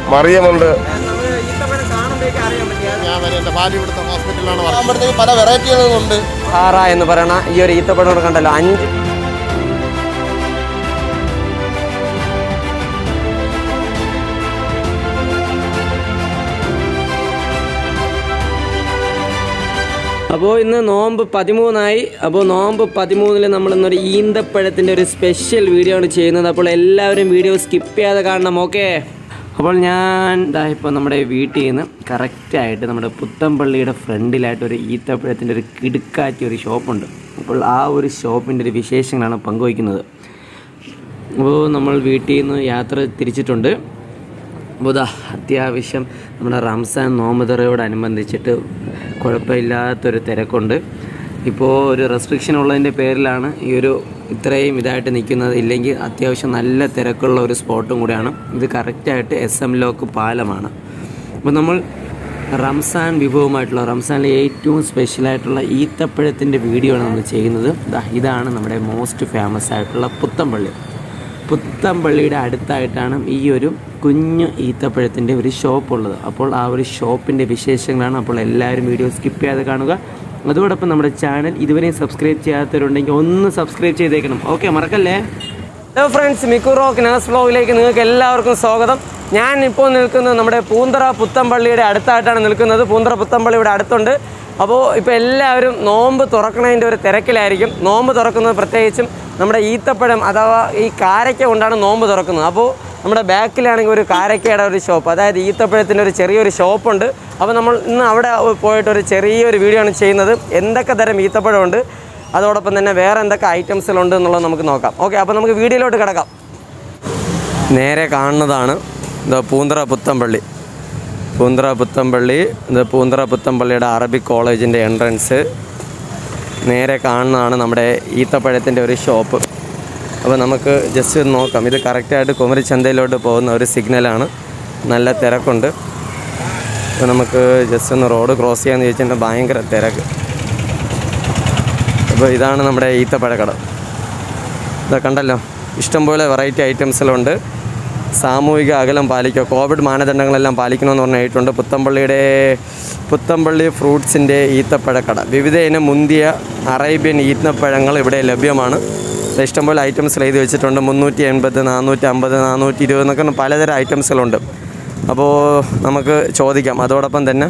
മറിയമുണ്ട് ഞാൻ വരെ എൻ്റെ ഭാര്യ ഇവിടുത്തെ ഹോസ്പിറ്റലിലാണ് ആകുമ്പോഴത്തേക്ക് പല വെറൈറ്റികളുണ്ട് ഹാറ എന്ന് പറയുന്ന ഈ ഒരു ഈത്തപ്പഴം കൂടെ കണ്ടല്ലോ അഞ്ച് അപ്പോൾ ഇന്ന് നോമ്പ് പതിമൂന്നായി അപ്പോൾ നോമ്പ് പതിമൂന്നിൽ നമ്മൾ ഇന്നൊരു ഈന്തപ്പഴത്തിൻ്റെ ഒരു സ്പെഷ്യൽ വീഡിയോ ആണ് ചെയ്യുന്നത് അപ്പോൾ എല്ലാവരും വീഡിയോ സ്കിപ്പ് ചെയ്യാതെ കാണണം ഓക്കെ അപ്പോൾ ഞാൻ ഇതാ ഇപ്പോൾ നമ്മുടെ വീട്ടിൽ നിന്ന് കറക്റ്റായിട്ട് നമ്മുടെ പുത്തമ്പള്ളിയുടെ ഫ്രണ്ടിലായിട്ട് ഒരു ഈത്തപ്പഴത്തിൻ്റെ ഒരു കിടുക്കാറ്റിയ ഒരു ഷോപ്പുണ്ട് അപ്പോൾ ആ ഒരു ഷോപ്പിൻ്റെ ഒരു വിശേഷങ്ങളാണ് പങ്കുവയ്ക്കുന്നത് അപ്പോൾ നമ്മൾ വീട്ടിൽ നിന്ന് യാത്ര തിരിച്ചിട്ടുണ്ട് അപ്പോൾ ഇതാ അത്യാവശ്യം നമ്മുടെ റംസാൻ നോമ്പുതറയോടനുബന്ധിച്ചിട്ട് കുഴപ്പമില്ലാത്തൊരു തിരക്കുണ്ട് ഇപ്പോൾ ഒരു റെസ്ട്രിക്ഷൻ ഉള്ളതിൻ്റെ പേരിലാണ് ഈ ഒരു ഇത്രയും ഇതായിട്ട് നിൽക്കുന്നത് ഇല്ലെങ്കിൽ അത്യാവശ്യം നല്ല തിരക്കുള്ള ഒരു സ്പോട്ടും കൂടെയാണ് ഇത് കറക്റ്റായിട്ട് എസ് എം ലോക്ക് പാലമാണ് അപ്പോൾ നമ്മൾ റംസാൻ വിഭവമായിട്ടുള്ള റംസാനിലെ ഏറ്റവും സ്പെഷ്യലായിട്ടുള്ള ഈത്തപ്പഴത്തിൻ്റെ വീഡിയോ ആണ് നമ്മൾ ചെയ്യുന്നത് ദാ ഇതാണ് നമ്മുടെ മോസ്റ്റ് ഫേമസ് ആയിട്ടുള്ള പുത്തമ്പള്ളി പുത്തമ്പള്ളിയുടെ അടുത്തായിട്ടാണ് ഈ ഒരു കുഞ്ഞു ഈത്തപ്പഴത്തിൻ്റെ ഒരു ഷോപ്പ് ഉള്ളത് അപ്പോൾ ആ ഒരു ഷോപ്പിൻ്റെ വിശേഷങ്ങളാണ് അപ്പോൾ എല്ലാവരും വീഡിയോ സ്കിപ്പ് ചെയ്യാതെ കാണുക അതോടൊപ്പം നമ്മുടെ ചാനൽ ഇതുവരെയും സബ്സ്ക്രൈബ് ചെയ്യാത്തവരുണ്ടെങ്കിൽ ഒന്ന് സബ്സ്ക്രൈബ് ചെയ്തേക്കണം ഓക്കെ മറക്കല്ലേ ഹലോ ഫ്രണ്ട്സ് മിക്കു റോക്ക് നേഴ്സ് വ്ലോഗിലേക്ക് നിങ്ങൾക്ക് എല്ലാവർക്കും സ്വാഗതം ഞാൻ ഇപ്പോൾ നിൽക്കുന്നത് നമ്മുടെ പൂന്തറ പുത്തമ്പള്ളിയുടെ അടുത്തായിട്ടാണ് നിൽക്കുന്നത് പൂന്തറ പുത്തമ്പള്ളിയുടെ അടുത്തുണ്ട് അപ്പോൾ ഇപ്പോൾ എല്ലാവരും നോമ്പ് തുറക്കണതിൻ്റെ ഒരു തിരക്കിലായിരിക്കും നോമ്പ് തുറക്കുന്നത് പ്രത്യേകിച്ചും നമ്മുടെ ഈത്തപ്പഴം അഥവാ ഈ കാരയ്ക്ക കൊണ്ടാണ് നോമ്പ് തുറക്കുന്നത് അപ്പോൾ നമ്മുടെ ബാക്കിലാണെങ്കിൽ ഒരു കാരക്കയുടെ ഒരു ഷോപ്പ് അതായത് ഈത്തപ്പഴത്തിൻ്റെ ഒരു ചെറിയൊരു ഷോപ്പുണ്ട് അപ്പോൾ നമ്മൾ ഇന്ന് അവിടെ പോയിട്ട് ഒരു ചെറിയൊരു വീഡിയോ ആണ് ചെയ്യുന്നത് എന്തൊക്കെ തരം ഈത്തപ്പഴമുണ്ട് അതോടൊപ്പം തന്നെ വേറെ എന്തൊക്കെ ഐറ്റംസിലുണ്ട് എന്നുള്ളത് നമുക്ക് നോക്കാം ഓക്കെ അപ്പോൾ നമുക്ക് വീഡിയോയിലോട്ട് കിടക്കാം നേരെ കാണുന്നതാണ് ഇത് പൂന്തറ പുത്തമ്പള്ളി പൂന്തറ പുത്തമ്പള്ളി ഇത് പൂന്തറ പുത്തമ്പള്ളിയുടെ അറബിക് കോളേജിൻ്റെ എൻട്രൻസ് നേരെ കാണുന്നതാണ് നമ്മുടെ ഈത്തപ്പഴത്തിൻ്റെ ഒരു ഷോപ്പ് അപ്പോൾ നമുക്ക് ജസ്റ്റ് ഒന്ന് നോക്കാം ഇത് കറക്റ്റായിട്ട് കുമരിച്ചന്തയിലോട്ട് പോകുന്ന ഒരു സിഗ്നലാണ് നല്ല തിരക്കുണ്ട് അപ്പോൾ നമുക്ക് ജസ്റ്റ് ഒന്ന് റോഡ് ക്രോസ് ചെയ്യാന്ന് ചോദിച്ചിട്ടുണ്ടെങ്കിൽ ഭയങ്കര തിരക്ക് അപ്പോൾ ഇതാണ് നമ്മുടെ ഈത്തപ്പഴക്കട ഇതാ കണ്ടല്ലോ ഇഷ്ടംപോലെ വെറൈറ്റി ഐറ്റംസിലുണ്ട് സാമൂഹിക അകലം പാലിക്കുക കോവിഡ് മാനദണ്ഡങ്ങളെല്ലാം പാലിക്കണമെന്ന് പറഞ്ഞിട്ടുണ്ട് പുത്തമ്പള്ളിയുടെ പുത്തമ്പള്ളി ഫ്രൂട്ട്സിൻ്റെ ഈത്തപ്പഴക്കട വിവിധ ഇനം മുന്തിയ അറേബ്യൻ ഈത്തപ്പഴങ്ങൾ ഇവിടെ ലഭ്യമാണ് ഇത് ഇഷ്ടംപോലെ ഐറ്റംസ് എഴുതി വെച്ചിട്ടുണ്ട് മുന്നൂറ്റി എൺപത് നാനൂറ്റി അമ്പത് നാനൂറ്റി ഇരുപത് എന്നൊക്കെ പലതരം ഐറ്റംസിലുണ്ട് അപ്പോൾ നമുക്ക് ചോദിക്കാം അതോടൊപ്പം തന്നെ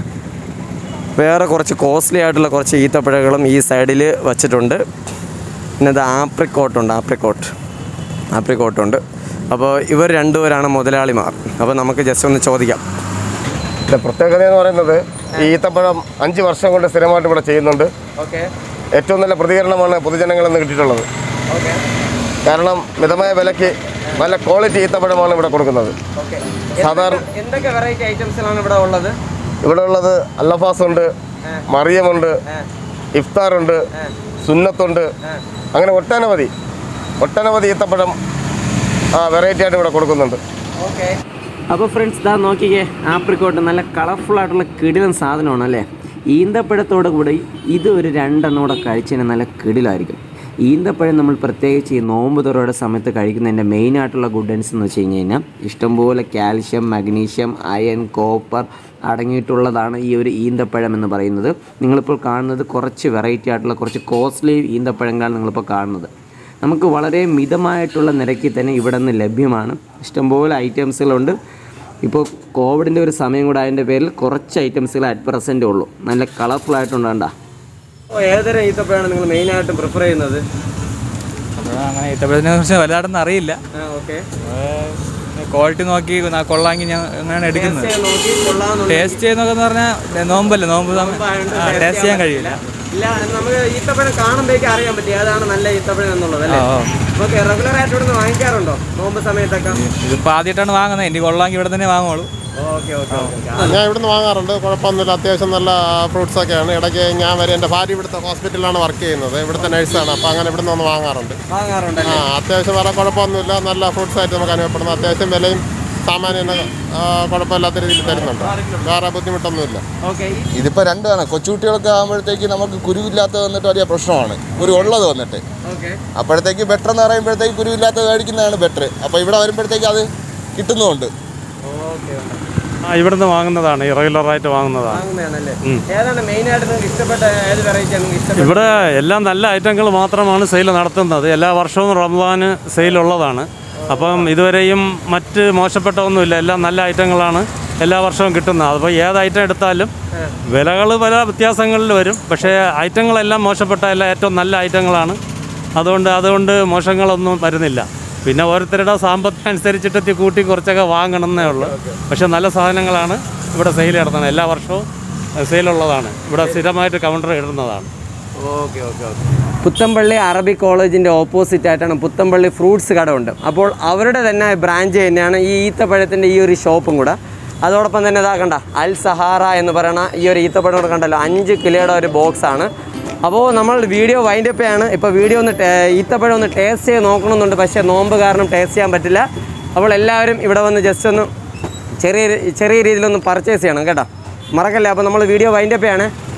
വേറെ കുറച്ച് കോസ്റ്റ്ലി ആയിട്ടുള്ള കുറച്ച് ഈത്തപ്പഴങ്ങളും ഈ സൈഡിൽ വച്ചിട്ടുണ്ട് പിന്നെ ഇത് ആപ്രിക്കോട്ടുണ്ട് ആപ്രിക്കോട്ട് ആപ്രിക്കോട്ടുണ്ട് അപ്പോൾ ഇവർ രണ്ടുപേരാണ് മുതലാളിമാർ അപ്പോൾ നമുക്ക് ജസ്റ്റ് ഒന്ന് ചോദിക്കാം ഇതിന്റെ പ്രത്യേകത എന്ന് പറയുന്നത് ഈ ഈത്തപ്പഴം അഞ്ച് വർഷം കൊണ്ട് സ്ഥിരമായിട്ട് ഇവിടെ ചെയ്യുന്നുണ്ട് ഓക്കെ ഏറ്റവും നല്ല പ്രതികരണമാണ് പൊതുജനങ്ങളിൽ നിന്ന് കിട്ടിയിട്ടുള്ളത് ഓക്കെ കാരണം മിതമായ വിലയ്ക്ക് നല്ല ക്വാളിറ്റി ഈത്തപ്പഴമാണ് ഇവിടെ കൊടുക്കുന്നത് ഓക്കെ സാധാരണ എന്തൊക്കെ വെറൈറ്റി ഐറ്റംസിലാണ് ഇവിടെ ഉള്ളത് ഇവിടെ ഉള്ളത് അല്ലഫാസ് ഉണ്ട് മറിയമുണ്ട് ഇഫ്താറുണ്ട് സുന്നത്തുണ്ട് അങ്ങനെ ഒട്ടനവധി ഒട്ടനവധി ഈത്തപ്പഴം വെറൈറ്റി ആയിട്ട് ഇവിടെ കൊടുക്കുന്നുണ്ട് ഓക്കെ അപ്പോൾ ഫ്രണ്ട്സ് ഇതാ നോക്കിക്കേ ആപ്രിക്കോട്ട് നല്ല കളർഫുൾ ആയിട്ടുള്ള കിടിലൻ സാധനമാണ് അല്ലേ ഈന്തപ്പഴത്തോട് കൂടി ഇത് ഒരു രണ്ടെണ്ണം കൂടെ കഴിച്ചതിന് നല്ല കിടിലായിരിക്കും ഈന്തപ്പഴം നമ്മൾ പ്രത്യേകിച്ച് ഈ നോമ്പ് തുറയുടെ സമയത്ത് കഴിക്കുന്നതിൻ്റെ മെയിനായിട്ടുള്ള ഗുഡൻസ് എന്ന് വെച്ച് കഴിഞ്ഞ് കഴിഞ്ഞാൽ ഇഷ്ടംപോലെ കാൽഷ്യം മഗ്നീഷ്യം അയൺ കോപ്പർ അടങ്ങിയിട്ടുള്ളതാണ് ഈ ഒരു ഈന്തപ്പഴം എന്ന് പറയുന്നത് നിങ്ങളിപ്പോൾ കാണുന്നത് കുറച്ച് വെറൈറ്റി ആയിട്ടുള്ള കുറച്ച് കോസ്റ്റ്ലി ഈന്തപ്പഴങ്ങളാണ് നിങ്ങളിപ്പോൾ കാണുന്നത് നമുക്ക് വളരെ മിതമായിട്ടുള്ള നിരക്കിൽ തന്നെ ഇവിടെ നിന്ന് ലഭ്യമാണ് ഇഷ്ടംപോലെ ഐറ്റംസുകളുണ്ട് ഇപ്പോൾ കോവിഡിൻ്റെ ഒരു സമയം കൂടെ അതിൻ്റെ പേരിൽ കുറച്ച് ഐറ്റംസുകൾ അറ്റ് പ്രസൻറ്റ് ഉള്ളൂ നല്ല കളർഫുൾ ആയിട്ടുണ്ടാണ്ട ഏതൊരു ഈത്തപ്പഴമാണ് നിങ്ങൾ മെയിനായിട്ട് പ്രിഫർ ചെയ്യുന്നത് അപ്പോൾ അങ്ങനെ ഈത്തപ്പഴത്തിനെ കുറിച്ച് വലുതായിട്ടൊന്നും അറിയില്ല ഓക്കെ ക്വാളിറ്റി നോക്കി ന- കൊള്ളാമെങ്കിൽ ഞാൻ അങ്ങനെയാണ് എടുക്കുന്നത് നോക്കി കൊള്ളാമെന്നുണ്ട് ടേസ്റ്റ് ചെയ്യുന്നൊക്കെ എന്ന് പറഞ്ഞാൽ നോമ്പല്ലേ നോമ്പ് സമയം ടേസ്റ്റ് ചെയ്യാൻ കഴിയില്ല ഇല്ല നമുക്ക് ഈത്തപ്പഴം കാണുമ്പോഴേക്കും അറിയാൻ പറ്റും ഏതാണ് നല്ല ഈത്തപ്പഴം എന്നുള്ളത് അല്ലേ ഓ ഓക്കെ റെഗുലർ ആയിട്ട് ഇവിടെ നിന്ന് വാങ്ങിക്കാറുണ്ടോ നോമ്പ് സമയത്തൊക്കെ ഇതിപ്പോൾ ആദ്യമായിട്ടാണ് വാങ്ങുന്നത് ഇനി കൊള്ളാമെങ്കിൽ ഇവിടെ തന്നെ വാങ്ങുള്ളൂ ഓക്കെ ഓക്കെ ഓക്കെ ഞാൻ ഇവിടുന്ന് വാങ്ങാറുണ്ട് കുഴപ്പമൊന്നുമില്ല അത്യാവശ്യം നല്ല ഫ്രൂട്ട്സ് ഒക്കെയാണ് ഇടയ്ക്ക് ഞാൻ വരെ എൻ്റെ ഭാര്യ ഇവിടുത്തെ ഹോസ്പിറ്റലിലാണ് വർക്ക് ചെയ്യുന്നത് ഇവിടുത്തെ നഴ്സാണ് അപ്പോൾ അങ്ങനെ ഇവിടുന്ന് ഒന്ന് വാങ്ങാറുണ്ട് വാങ്ങാറുണ്ട് ആ അത്യാവശ്യം വേറെ കുഴപ്പമൊന്നുമില്ല നല്ല ഫ്രൂട്ട്സ് ആയിട്ട് നമുക്ക് അനുഭവപ്പെടുന്നു അത്യാവശ്യം വിലയും സാമാന്യം ആ, കുഴപ്പമില്ലാത്ത രീതിയിൽ തരുന്നുണ്ട് വേറെ ബുദ്ധിമുട്ടൊന്നുമില്ല ഓക്കെ ഇതിപ്പോൾ രണ്ടാണ് കൊച്ചുകുട്ടികളൊക്കെ ആകുമ്പോഴത്തേക്ക് നമുക്ക് കുരുവില്ലാത്ത വന്നിട്ട് വലിയ പ്രശ്നമാണ് കുരു ഉള്ളത് വന്നിട്ട് ഓക്കെ അപ്പോഴത്തേക്ക് ബെറ്റർ എന്ന് പറയുമ്പോഴത്തേക്ക് കുരുവില്ലാത്ത മേടിക്കുന്നതാണ് ബെറ്റർ അപ്പോൾ ഇവിടെ വരുമ്പോഴത്തേക്ക് അത് കിട്ടുന്നുമുണ്ട് ഓക്കെ ആ, ഇവിടുന്ന് വാങ്ങുന്നതാണ് ഇറഗുലറായിട്ട് വാങ്ങുന്നതാണ് വാങ്ങുന്നതാണല്ലേ ഏതാണ് മെയിൻ ആയിട്ട് നിങ്ങൾക്ക് ഇഷ്ടപ്പെട്ട ഏത് വെറൈറ്റിയാണ് നിങ്ങൾക്ക് ഇഷ്ടപ്പെട്ടത് ഇവിടെ എല്ലാം നല്ല ഐറ്റങ്ങൾ മാത്രമാണ് സെയിൽ നടത്തുന്നത് എല്ലാ വർഷവും റംസാന് സെയിലുള്ളതാണ് അപ്പം ഇതുവരെയും മറ്റ് മോശപ്പെട്ട ഒന്നുമില്ല എല്ലാം നല്ല ഐറ്റങ്ങളാണ് എല്ലാ വർഷവും കിട്ടുന്നത് അപ്പോൾ ഏത് ഐറ്റം എടുത്താലും വിലകൾ പല വ്യത്യാസങ്ങളിൽ വരും പക്ഷേ ഐറ്റങ്ങളെല്ലാം മോശപ്പെട്ട എല്ലാം ഏറ്റവും നല്ല ഐറ്റങ്ങളാണ് അതുകൊണ്ട് അതുകൊണ്ട് മോശങ്ങളൊന്നും വരുന്നില്ല പിന്നെ ഓരോരുത്തരുടെ സാമ്പത്തികം അനുസരിച്ചിട്ട് ഇത്തിരി കൂട്ടി കുറച്ചൊക്കെ വാങ്ങണമെന്നേ ഉള്ളൂ പക്ഷേ നല്ല സാധനങ്ങളാണ് ഇവിടെ സെയിൽ നടത്തുന്നത് എല്ലാ വർഷവും സെയിലുള്ളതാണ് ഇവിടെ സ്ഥിരമായിട്ട് കൗണ്ടർ ഇടുന്നതാണ് ഓക്കെ ഓക്കെ ഓക്കെ പുത്തമ്പള്ളി അറബി കോളേജിൻ്റെ ഓപ്പോസിറ്റ് ആയിട്ടാണ് പുത്തമ്പള്ളി ഫ്രൂട്ട്സ് കട ഉണ്ട് അപ്പോൾ അവരുടെ തന്നെ ബ്രാഞ്ച് തന്നെയാണ് ഈ ഈത്തപ്പഴത്തിൻ്റെ ഈ ഒരു ഷോപ്പും കൂടെ അതോടൊപ്പം തന്നെ ഇതാ കണ്ട അൽ സഹാറ എന്ന് പറയുന്ന ഈ ഒരു ഈത്തപ്പഴം കൂടെ കണ്ടല്ലോ അഞ്ച് കിലോയുടെ ഒരു ബോക്സാണ് അപ്പോൾ നമ്മൾ വീഡിയോ വൈൻഡപ്പ് ആണ് ഇപ്പോൾ വീഡിയോ ഒന്ന് ടേ- ഈത്തപ്പഴം ഒന്ന് ടേസ്റ്റ് ചെയ്ത് നോക്കണമെന്നുണ്ട് പക്ഷേ നോമ്പ് കാരണം ടേസ്റ്റ് ചെയ്യാൻ പറ്റില്ല അപ്പോൾ എല്ലാവരും ഇവിടെ വന്ന് ജസ്റ്റ് ഒന്ന് ചെറിയ ചെറിയ രീതിയിലൊന്ന് പർച്ചേസ് ചെയ്യണം കേട്ടോ മറക്കല്ലേ അപ്പോൾ നമ്മൾ വീഡിയോ വൈൻഡപ്പ് ആണ്